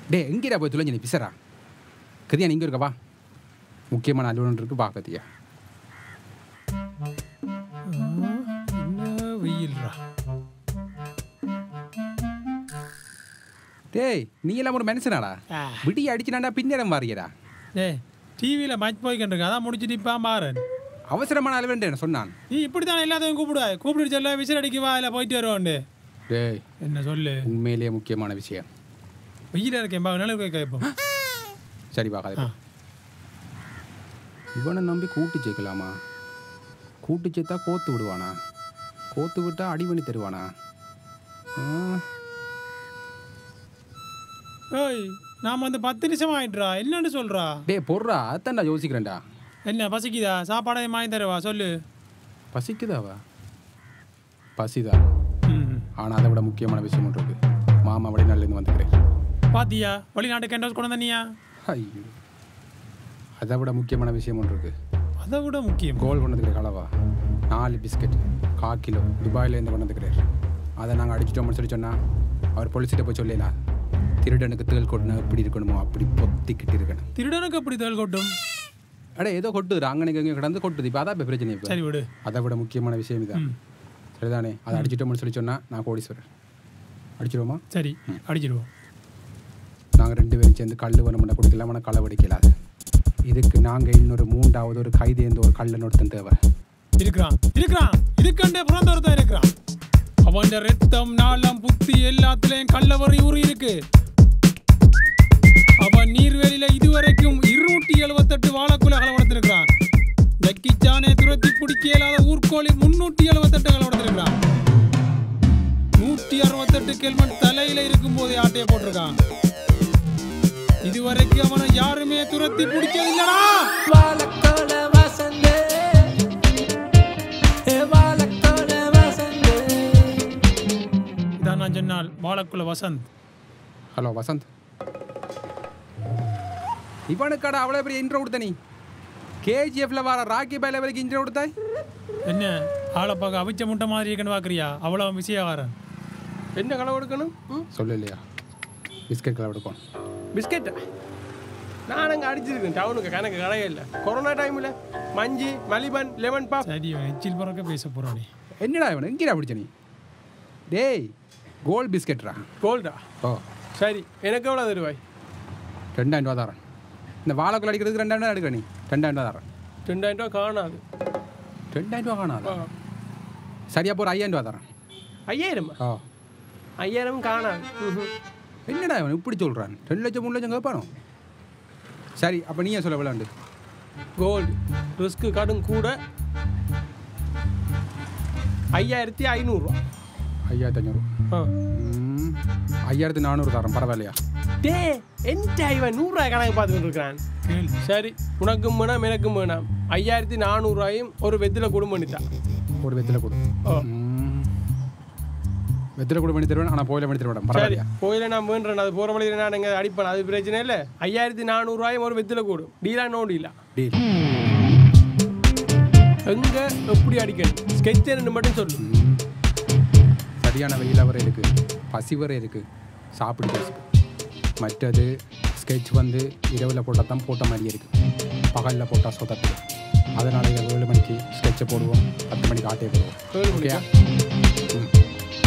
டே எங்கேடா போய் துளைஞ்சு நீ பிசரா கதியா நீங்க இருக்கா வா முக்கியமான அலுவலகம் இருக்கு வா கதியா என்ன வெயில்ரா டேய் நீ எல்லாம் ஒரு மனுஷனாடா ஆ. விடி அடிச்சுனாண்டா பின்னேரம் வாரியடா டே டிவியில் மேட்ச் போய்க்கிட்டு அதான் முடிச்சுட்டு இப்போ பாரு அவசரமான அலுவலகம் சொன்னான் நீ இப்படி தானே எல்லாத்தையும் கூப்பிடுவா கூப்பிட்டு சொல்ல விசில் அடிக்க வா இல்லை போயிட்டு வருவோண்டு டேய் என்ன சொல்லு உண்மையிலேயே முக்கியமான விஷயம் வெயில இருக்கேன் பா நிலவு கேட்போம் சரி வா கதை இவனை நம்பி கூட்டு சேர்க்கலாமா கூட்டு சேர்த்தா கோத்து விடுவானா கோத்து விட்டா அடி பண்ணி தருவானா ஆ, ஏய் நாம் வந்து பத்து நிமிஷம் ஆயிட்டுறா என்னன்னு சொல்றா டேய் பொர்றா அதான்டா யோசிக்கிறேன்டா என்ன பசிக்குதா சாப்பாடே வாங்கி தருவா சொல்லு பசிக்குதாவா பசிதா ம் ஆனால் அதை விட முக்கியமான விஷயம் ஒன்று இருக்கு மாமா வெளிநாட்டிலேருந்து வந்துக்கிறேன் பாத்தியா வெளிநாட்டு கேண்டோஸ் கொண்டு வந்தனியா ஐயோ அதை விட முக்கியமான விஷயம் ஒன்று இருக்கு அதை விட முக்கியம் கோல் கொண்டு வந்துக்கிற கலவா நாலு பிஸ்கட் கா கிலோ துபாயிலேருந்து கொண்டு வந்துக்கிறார் அதை நாங்கள் அடிச்சிட்டோம்னு சொல்லி சொன்னால் அவர் பொலிசிட்ட போய் சொல்லலாம் திருடனுக்கு தேள் கொட்டினா எப்படி இருக்கணுமோ அப்படி பொத்திக்கிட்டு இருக்கணும் திருடனுக்கு அப்படி தேள் கொட்டும் அட ஏதோ கொட்டுது அங்கனைக்கு அங்கே கிடந்து கொட்டுது இப்போ அதான் இப்போ பிரச்சனை இப்போ சரி விடு அதை விட முக்கியமான விஷயம் இதான் ம் சரிதானே அதை அடிச்சிட்டோம்னு சொல்லி சொன்னால் நான் கோடீஸ்வரர் அடிச்சிடுவோமா சரி அடிச்சிடுவோம் நாங்கள் ரெண்டு பேரும் சேர்ந்து கல் வனமுண்டை கொடுக்கலாம் ஆனால் களை வெடிக்கலாது இதுக்கு நாங்கள் இன்னொரு மூன்றாவது ஒரு கைது எந்த ஒரு கல்ல நொடுத்தன் தேவை இருக்கிறான் இருக்கிறான் இதுக்கண்டே புறந்தொருத்தன் இருக்கிறான் அவன் ரத்தம் நாளம் புத்தி எல்லாத்துலயும் கள்ளவரி ஊறி இருக்கு அவன் நீர்வேலியில இதுவரைக்கும் இருநூற்றி எழுபத்தெட்டு வாழைக்குள்ள கலவடத்திருக்கிறான் ஜக்கிச்சானே துரத்தி பிடிக்க இயலாத ஊர்கோழி முன்னூற்றி எழுபத்தெட்டு கலவடத்திருக்கிறான் நூற்றி அறுபத்தெட்டு கெல்மன் தலையில இருக்கும் போதே ஆட்டைய போட்டிருக்கான் இதுவரைக்கும் அவனை யாருமே துரத்தி பிடிச்சதில்லடா வாழக்கோல வசந்தே ஏ வாழக்கோல வசந்தே இதான் நான் சொன்னால் வாழக்குள்ள வசந்த் ஹலோ வசந்த் இவனுக்கடா அவ்வளோ பெரிய இன்ட்ரோ கொடுத்த நீ கேஜிஎஃப்ல வர ராக்கி பை லெவலுக்கு இன்ட்ரோ கொடுத்தாய் என்ன ஆளை பார்க்க அவிச்ச முட்டை மாதிரி இருக்குன்னு பார்க்குறியா அவ்வளோ விஷயக்காரன் என்ன களை கொடுக்கணும் ம் சொல்லு இல்லையா பிஸ்கட் கலர் எடுக்கும் பிஸ்கெட்டா நான் அங்கே அடிச்சிருக்கேன் டவுனுக்கு கணக்கு கடையே இல்லை கொரோனா டைமில் மஞ்சி மலிபன் லெமன் பாப் சரி இவன் எச்சில் பறக்க பேச போறானே என்னடா இவன் எங்கேடா பிடிச்ச நீ டேய் கோல்ட் பிஸ்கெட்ரா கோல்டா ஓ சரி எனக்கு எவ்வளோ தருவாய் ரெண்டாயிரம் ரூபா தரேன் இந்த வாழைக்குள்ள அடிக்கிறதுக்கு ரெண்டாயிரம் ரூபா எடுக்கிற நீ ரெண்டாயிரம் ரூபா தரேன் ரெண்டாயிரம் ரூபா காணாது ரெண்டாயிரம் ரூபா காணாதா ஆ. சரியா போகிற ஐயாயிரம் ரூபா தரேன் ஐயாயிரமா ஓ ஐயாயிரம் காணாது ம்ஹும். என்னடா இவன் இப்படி சொல்கிறான் ரெண்டு லட்சம் மூணு லட்சம் கேட்பானோ சரி அப்போ நீயே சொல்ல விளாண்டு கோல்டு ரிஸ்க்கு கடும் கூட ஐயாயிரத்தி ஐநூறுரூவா ஐயாயிரத்தி ஐநூறு ஆ ம், ஐயாயிரத்தி நானூறு தரேன் பரவாயில்லையா டே என்கிட்ட இவன் நூறுரூவா கணக்கு பார்த்துக்கிட்டு இருக்கிறான் கேள் சரி உனக்கும் வேணாம் எனக்கும் வேணாம் ஐயாயிரத்தி நானூறுரூவாயும் ஒரு வெத்தில குடும்பம் பண்ணிட்டான் ஒரு வெத்தில கொடு ஓ. ம். வெத்தில கொடு பண்ணி தருவேன் ஆனால் போயில பண்ணி தருவேன் சரி பரவாயில்லையா கோயில நான் வேண்டுறேன் அது போகிற வழியில் நான் எங்கே அடிப்பேன் அது பிரச்சனை இல்லை ஐயாயிரத்தி நானூறுரூவாயும் ஒரு வெத்தில கூடும் டீலா நோ டீலா டீல் எங்கே எப்படி அடிக்கணும் ஸ்கெட்ச் ரெண்டு மட்டும் சொல்லு ம். சரியான வெயில் வரை இருக்கு பசி வரை இருக்கு சாப்பிடு பேசு மற்றது ஸ்கெட்ச் வந்து இரவில் போட்டால் தான் போட்ட மாதிரியே இருக்கு பகலில் போட்டால் சொதப்பு அதனால் இதை ஏழு மணிக்கு ஸ்கெட்சை போடுவோம் பத்து மணிக்கு ஆட்டையை போடுவோம் ஏழு ஓகேயா மணிக்கா? ம்.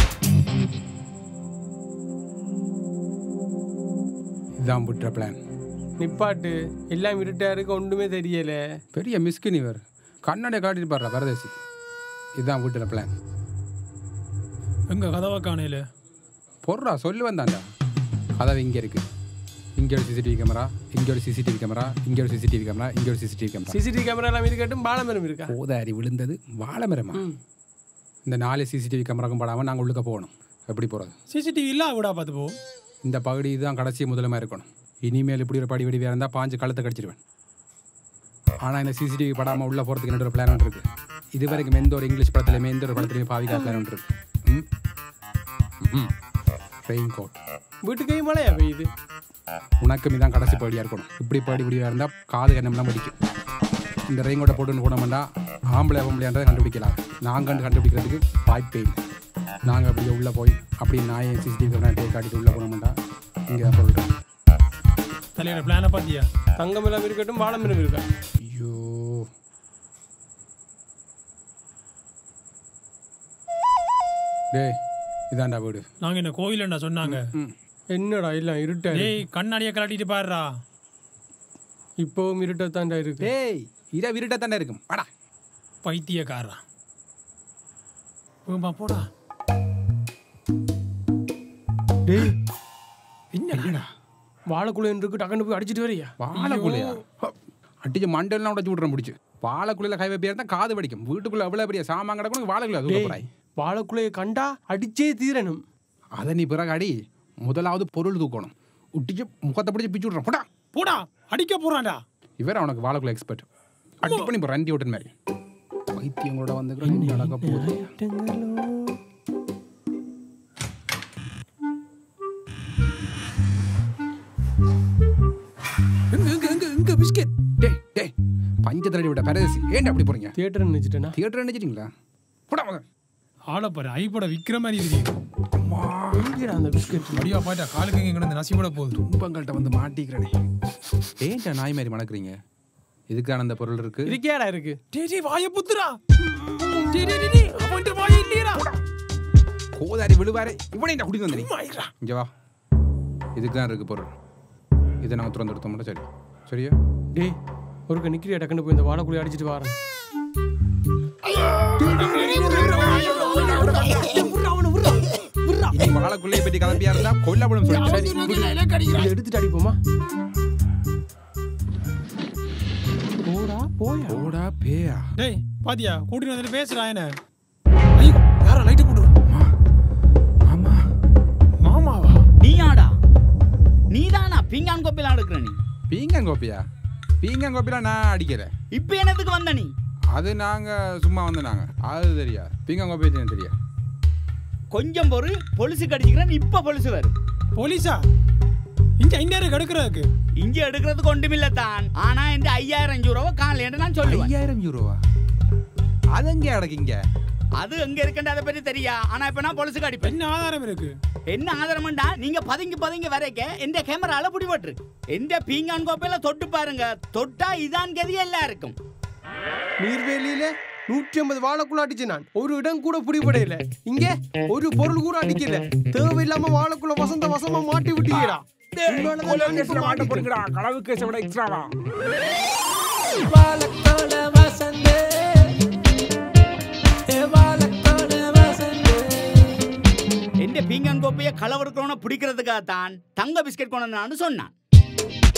இதுதான் விட்டுற பிளான் நிப்பாட்டு எல்லாம் இருட்டா இருக்கு ஒன்றுமே தெரியல பெரிய மிஸ்கின் இவர் கண்ணாடியை காட்டிட்டு பாடுறா பரதேசி இதுதான் விட்டுற பிளான் எங்க கதவை காணையில பொருளா சொல்லு வந்தாண்டா கதவு இங்கே இருக்கு இங்கே ஒரு சிசிடிவி கேமரா இங்கே ஒரு சிசிடிவி கேமரா இங்கே ஒரு சிசிடிவி கேமரா இங்கே ஒரு சிசிடிவி கேமரா சிசிடிவி கேமரா எல்லாம் இருக்கட்டும் பாலமரம் இருக்கா போதாரி விழுந்தது வாழை மரமா இந்த நாலு சிசிடிவி கேமராக்கும் படாமல் நாங்கள் உள்ளுக்க போகணும் எப்படி போகிறது சிசிடிவி இல்ல விடா பார்த்து போ இந்த பகுதி இதுதான் கடைசி முதலமாக இருக்கணும் இனிமேல் இப்படி ஒரு படி வடிவாக இருந்தால் பாஞ்சு கழுத்தை கடிச்சிடுவேன் ஆனால் இந்த சிசிடிவி படாமல் உள்ளே போகிறதுக்கு என்னோட பிளான் ஒன்று இருக்குது இது வரைக்கும் எந்த ஒரு இங்கிலீஷ் படத்துலையுமே எந்த ஒரு படத்துலையுமே பாவிக்காத பிளான் ஒன்று இருக்கு ம் ம் ரெயின் கோட் வீட்டுக்கே மழையா பெய்யுது உனக்கும் இதான் கடைசி படியாக இருக்கணும் இப்படி படி வடிவாக இருந்தால் காது கண்ணம்லாம் படிக்கும் இந்த ரெயின் கோட்டை போட்டுன்னு போனோம்னா ஆம்பளை ஆம்பளைன்றதை கண்டுபிடிக்கலாம் நாங்கள் கண்டு கண்டுபிடிக்கிறதுக்கு வாய்ப்பே இல்லை நாங்கள் அப்படியே உள்ளே போய் அப்படியே நாயை சிசிடிவி கேமரா காட்டிட்டு உள்ளே போனோம்னா இங்கே தான் சொல்கிறேன் தலையில பிளான பாத்தியா தங்கம் எல்லாம் இருக்கட்டும் வாழை மரம் இருக்கா ஐயோ டேய் இதான்டா வீடு நாங்க என்ன கோயிலண்டா சொன்னாங்க ம் என்னடா எல்லாம் இருட்டா இருக்கு. டேய் கண்ணாடியை கலட்டிட்டு பாருடா இப்பவும் இருட்டத்தாண்டா இருக்கு டேய் இரவு இருட்டா தானே இருக்கும் வாடா பைத்தியக்காரா போமா போடா டேய் என்னடா வாழைக்குள்ள இருக்கு டக்குன்னு போய் அடிச்சிட்டு வரையா வாழைக்குள்ளையா அடிச்சு மண்டெல்லாம் உடச்சு விட்றேன் பிடிச்சி வாழைக்குள்ளையில கை வைப்பியா இருந்தால் காது வடிக்கும் வீட்டுக்குள்ள அவ்வளோ பெரிய சாமான் கிடக்கணும் வாழைக்குள்ள தூக்க போறாய் வாழைக்குள்ளைய கண்டா அடிச்சே தீரணும் அதை நீ பிறகு அடி முதலாவது பொருள் தூக்கணும் உட்டிச்சு முகத்தை பிடிச்சி பிச்சு விட்றேன் போடா போடா அடிக்க போறான்டா இவர் அவனுக்கு வாழைக்குள்ள எக்ஸ்பர்ட் அடி பண்ணி இப்போ ரண்டி ஓட்டன் மாதிரி பைத்தியங்களோட வந்து நடக்க போகுது எங்க எங்க எங்க எங்க பிஸ்கெட் டேய் டேய் பஞ்சத்தரடி விட பரதேசி ஏன்டா அப்படி போறீங்க தியேட்டர் நினைச்சிட்டேனா தியேட்டர் நினைச்சிட்டீங்களா போடா மகன் ஆளை பாரு ஐப்பட விக்கிற மாதிரி இருக்கு எங்கடா அந்த பிஸ்கெட் அடியா பாட்டா காலுக்கு இங்க கிடந்து நசிபட போகுது துன்பங்கள்ட்ட வந்து மாட்டிக்கிறேனே ஏன்டா நாய் மாதிரி மணக்குறீங்க இதுக்கான அந்த பொருள் இருக்கு இருக்கியாடா இருக்கு டேய் டேய் வாய புத்துடா டேய் டேய் டேய், டேய் அவன்ட்ட வாய இல்லையடா கோதாரி விழுவாரே இவனை குடி வந்து மாயிரா இங்க வா இதுக்கு இருக்கு பொருள் இதை நாங்கள் திறந்து எடுத்தோம் மட்டும் சரி சரியா டேய் ஒருக்க நிக்கிறியா டக்குன்னு போய் இந்த வாழைக்குள்ளே அடிச்சிட்டு வரேன் இனி வாழைக்குள்ளைய பற்றி கலப்பியா இருந்தா கொல்லப்படும் சொல்லி சரி இதை எடுத்துட்டு அடிப்போமா போடா போயா ஓடா பேயா டேய் பாத்தியா கூட்டிட்டு வந்துட்டு பேசுறா என்ன ஐயோ யாரா லைட் போடு ஆமா மாமாவா நீயாடா நீதானா பிங்கான் கோப்பிலாம் எடுக்கிற நீ பீங்கன் கோப்பியா பீங்கன் கோப்பிலாம் நான் அடிக்கல இப்ப என்னத்துக்கு வந்த நீ அது நாங்க சும்மா வந்து நாங்க அது தெரியா பீங்கன் கோப்பி எனக்கு தெரியா கொஞ்சம் பொறு பொலிசு கடிச்சுக்கிறேன் இப்ப பொலிசு வரும் போலீஸா இங்க ஐநூறு கெடுக்கிறதுக்கு இங்க எடுக்கிறதுக்கு ஒன்றுமில்ல தான் ஆனா இந்த ஐயாயிரம் அஞ்சு ரூபா காலையில நான் சொல்லுவேன் ஐயாயிரம் யூரோவா அது எங்கே அடக்கிங்க அது எங்க இருக்குன்னு அதை பத்தி தெரியா ஆனா இப்ப நான் பொலிசுக்கு அடிப்பேன் என்ன ஆதாரம் இருக்கு என்ன ஆதாரம்டா நீங்க பதுங்கி பதுங்கி வரைக்க எந்த கேமரால பிடிபட்டு எந்த பீங்கான் கோப்பையில தொட்டு பாருங்க தொட்டா இதான் கதி எல்லாம் இருக்கும் நீர்வேலியில நூற்றி ஐம்பது வாழைக்குள்ள அடிச்சு நான் ஒரு இடம் கூட பிடிபடையில இங்க ஒரு பொருள் கூட அடிக்கல தேவையில்லாம வாழைக்குள்ள வசந்த வசமா மாட்டி விட்டீங்கடா உங்களாலதான் நான் இப்ப மாட்டிக்கிட்டேன். களவு கேஸை விட எக்ஸ்ட்ராவா வாழக்கோல வசந்தே ஏ வாழக்கோல வசந்தே எந்த பீங்கான் கோப்பையை களவெடுக்கிறவன பிடிக்கிறதுக்காக தான் தங்க பிஸ்கட் கொண்டு சொன்னான்